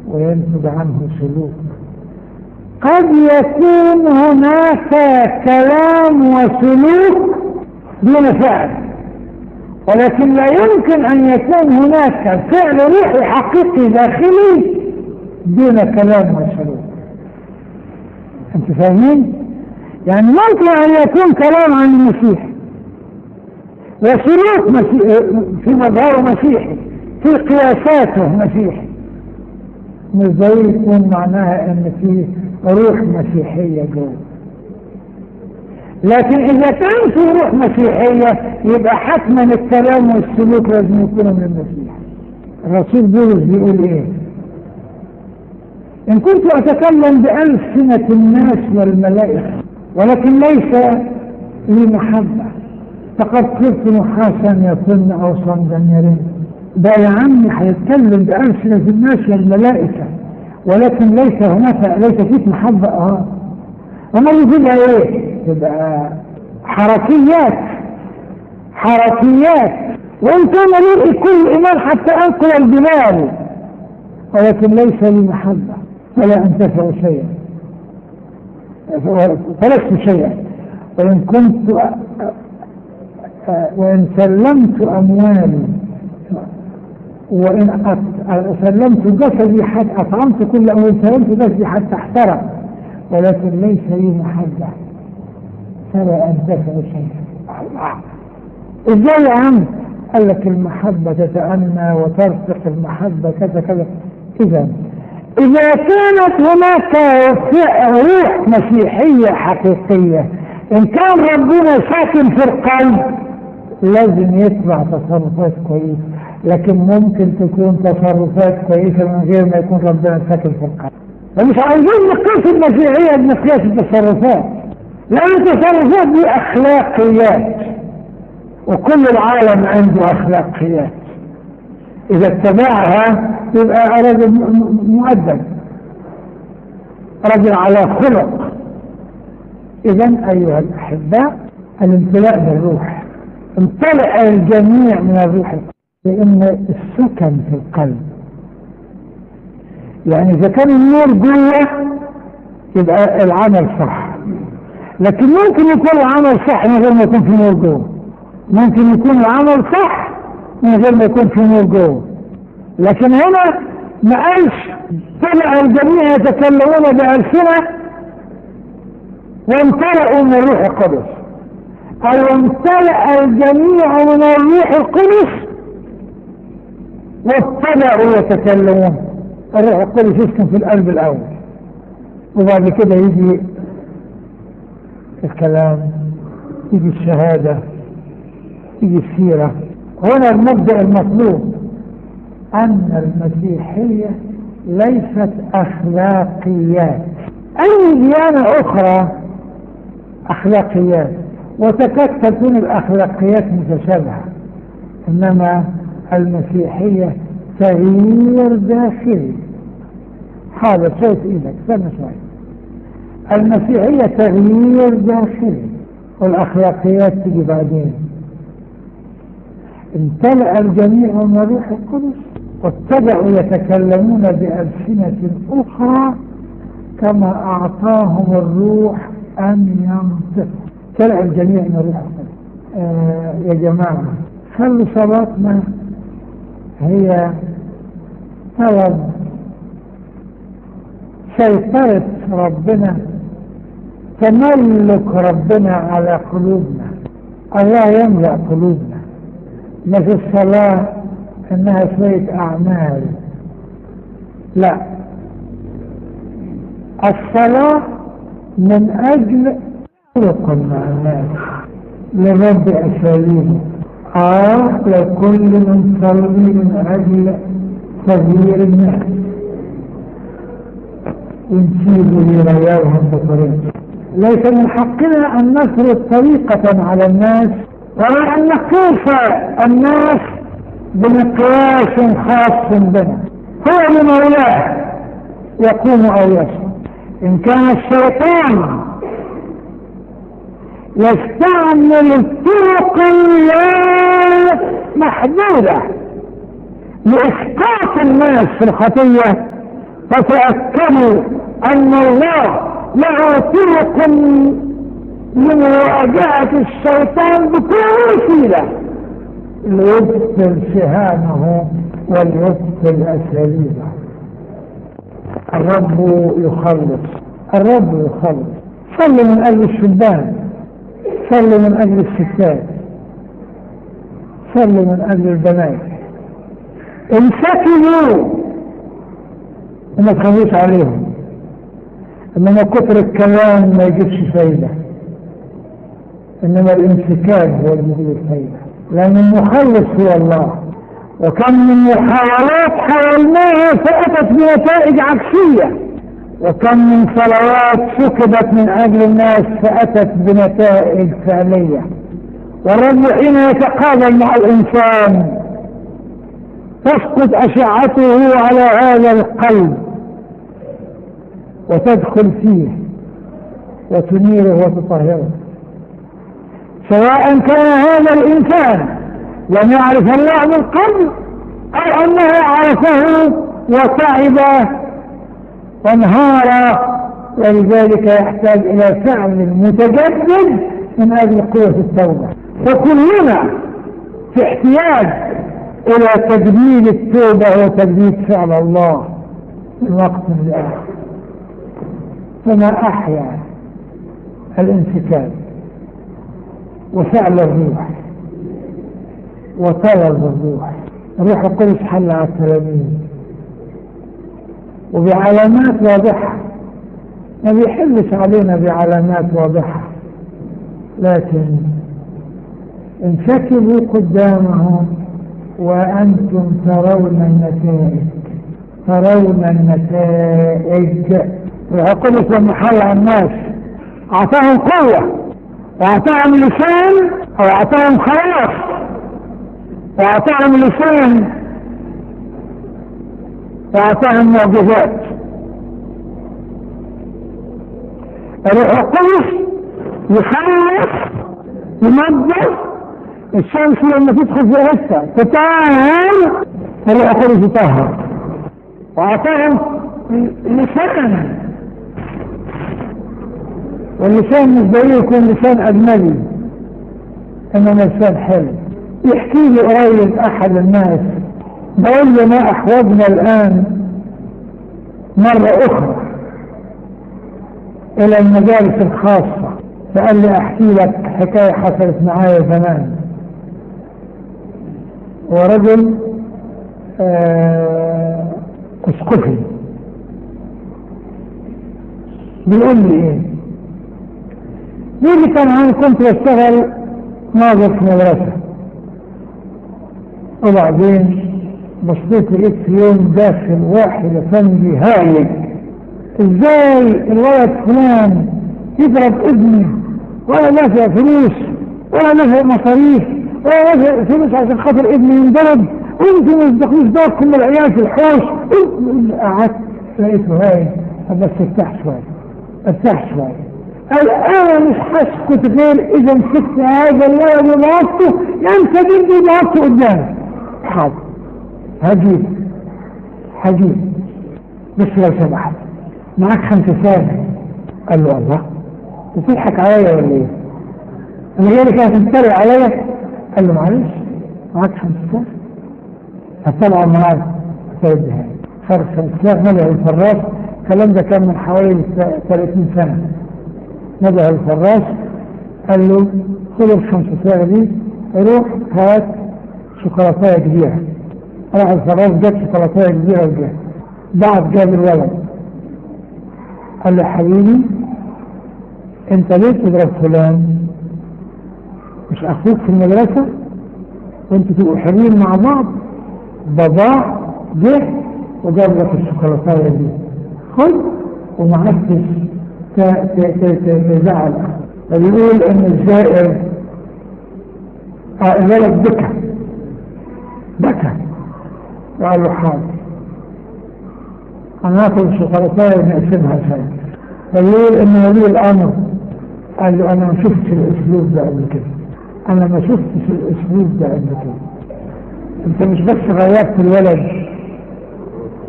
وينتج عنه سلوك قد يكون هناك كلام وسلوك دون فعل ولكن لا يمكن أن يكون هناك فعل روحي حقيقي داخلي دون كلام وسلوك أنت فاهمين؟ يعني ممكن أن يكون كلام عن المسيح وسلوك مسيح في مظهره مسيحي في قياساته مسيحي مش زي يكون معناها ان في روح مسيحية جوه لكن اذا كان في روح مسيحية يبقى حتما الكلام والسلوك لازم يكونوا من المسيح الرسول بولس بيقول ايه ان كنت اتكلم بألسنة الناس والملائكة ولكن ليس لي محبة فقد صرت نحاسا يكن او صمدا يرن ده يا عمي هيتكلم بألسنة الناس والملائكة ولكن ليس هناك ليس فيك محبة اه امال يجيبها ايه؟ تبقى حركيات حركيات وان كان لي كل ايمان حتى انقل الجبال ولكن ليس لي محبة فلا انتفع شيئا فلست شيئا وان كنت وان سلمت اموالي وإن سلمت جسدي حتى أطعمت كل أمر سلمت جسدي حتى احترق ولكن ليس لي محبة فلا أندفع شيئا إزاي يا عم؟ قال لك المحبة تتأنى وترفق المحبة كذا كذا إذا إذا كانت هناك روح مسيحية حقيقية إن كان ربنا ساكن في القلب لازم يتبع تصرفات كويسة لكن ممكن تكون تصرفات كويسة من غير ما يكون ربنا ساكن في القلب فمش عايزين نقيس المسيحية بمقياس التصرفات لأن التصرفات دي أخلاقيات وكل العالم عنده أخلاقيات إذا اتبعها يبقى رجل مؤدب رجل على خلق إذا أيها الأحباء الامتلاء بالروح امتلأ الجميع من الروح لأن السكن في القلب يعني إذا كان النور جوه يبقى العمل صح لكن ممكن يكون العمل صح من غير ما يكون في نور جوه ممكن يكون العمل صح من غير ما يكون في نور جوه لكن هنا ما قالش طلع الجميع يتكلمون بألسنة وامتلأوا من الروح القدس أو امتلأ الجميع من الروح القدس وابتدأوا يتكلمون الروح القدس يسكن في القلب الأول وبعد كده يجي الكلام يجي الشهادة يجي السيرة هنا المبدأ المطلوب أن المسيحية ليست أخلاقيات أي ديانة أخرى أخلاقيات وتكاد تكون الأخلاقيات متشابهة إنما المسيحية تغيير داخلي هذا صوت إيدك استنى شوي المسيحية تغيير داخلي والأخلاقيات تجي بعدين امتلأ الجميع من روح القدس وابتدأوا يتكلمون بألسنة أخرى كما أعطاهم الروح أن ينطقوا امتلأ الجميع من روح القدس آه يا جماعة خلوا صلاتنا هي طلب سيطرة ربنا تملك ربنا على قلوبنا الله يملأ قلوبنا ما في الصلاة انها شوية اعمال لا الصلاة من اجل خلق مع الناس لرب اساليبه اه لكل من صلي من اجل تغيير الناس ونسيبه يغيرهم بطريقه ليس من حقنا ان نفرض طريقة على الناس ولا ان نقيس الناس بمقياس خاص بنا هو لمولاه يقوم او يصعد ان كان الشيطان يستعمل الطرق محدودة لإسقاط الناس في الخطية فتأكدوا أن الله له طرق لمواجهة الشيطان بكل وسيلة ليبطل سهامه وليبطل أساليبه الرب يخلص الرب يخلص صلوا من أجل الشبان صلوا من أجل الستات صلوا من أجل البنات انسكبوا وما تخافوش عليهم انما كتر الكلام ما يجيبش فايده انما الانسكاب هو اللي يجيب الفايده لان المخلص هو الله وكم من محاولات حاولناها فاتت بنتائج عكسيه وكم من صلوات سكبت من اجل الناس فاتت بنتائج فعليه والرب حين يتقابل مع الانسان تسقط اشعته على هذا القلب وتدخل فيه وتنيره وتطهره سواء كان هذا الإنسان لم يعرف الله من قبل أو أنه عرفه وتعب وانهار ولذلك يحتاج إلى فعل متجدد من أجل قوة التوبة فكلنا في احتياج إلى تجديد التوبة وتجديد فعل الله من وقت لآخر فما أحيا الانسكاب وفعل الروح وطلب الروح الروح القدس حل على التلاميذ وبعلامات واضحة ما بيحلش علينا بعلامات واضحة لكن انسكبوا قدامهم وأنتم ترون النتائج ترون النتائج الروح القدس لما حل على الناس أعطاهم قوة وأعطاهم لسان أو أعطاهم خلاص وأعطاهم لسان وأعطاهم معجزات الروح القدس يخلص ينظف الشمس لما تدخل في عزة تطهر الروح القدس يطهر وأعطاهم لسان واللسان مش زي يكون لسان أجنبي إنما لسان حلو يحكي لي قريب أحد الناس بقول له ما أحوجنا الآن مرة أخرى إلى المدارس الخاصة فقال لي أحكي لك حكاية حصلت معايا زمان ورجل آه اسقفي بيقول لي ايه يجي كان عن كنت بشتغل ناظر في مدرسة وبعدين بصيت لقيت في يوم داخل واحد افندي هايل ازاي الولد فلان يضرب ابني ولا دافع فلوس ولا دافع مصاريف ولا دافع فلوس عشان خاطر ابني ينضرب وانتوا ما تدخلوش بالكم العيال في الحوش قعدت لقيته هايل بس ارتاح شويه ارتاح شويه الآن مش هسكت غير إذا مسكت هذا الولد وضغطته ينسى جدي وضغطته قدامي حاضر هجيب هجيب بس لو سمحت معاك خمسة سنة قال له الله بتضحك عليا ولا ايه؟ انا جاي لك عشان تتريق عليا قال له معلش معاك خمسة سنة فطلع معاك فيديها صار خمسة سنة الفراش الكلام ده كان من حوالي 30 سنة نده الفراش قال له خذ الخمسة ساعة دي روح هات شوكولاتاية كبيرة راح الفراش جاب شوكولاتاية كبيرة وجاب بعد جاب الولد قال له حبيبي انت ليه تضرب فلان مش اخوك في المدرسة وانتوا تبقوا حلوين مع بعض بابا جه وجاب لك الشوكولاتاية دي خذ وما تزعل فبيقول ان الزائر الولد بكى بكى وقال له حاضر انا اخذ الشوكولاتايه ونقسمها سوا فبيقول ان ولي الامر قال له انا ما شفتش الاسلوب ده قبل كده انا ما شفتش الاسلوب ده قبل كده انت مش بس غيرت الولد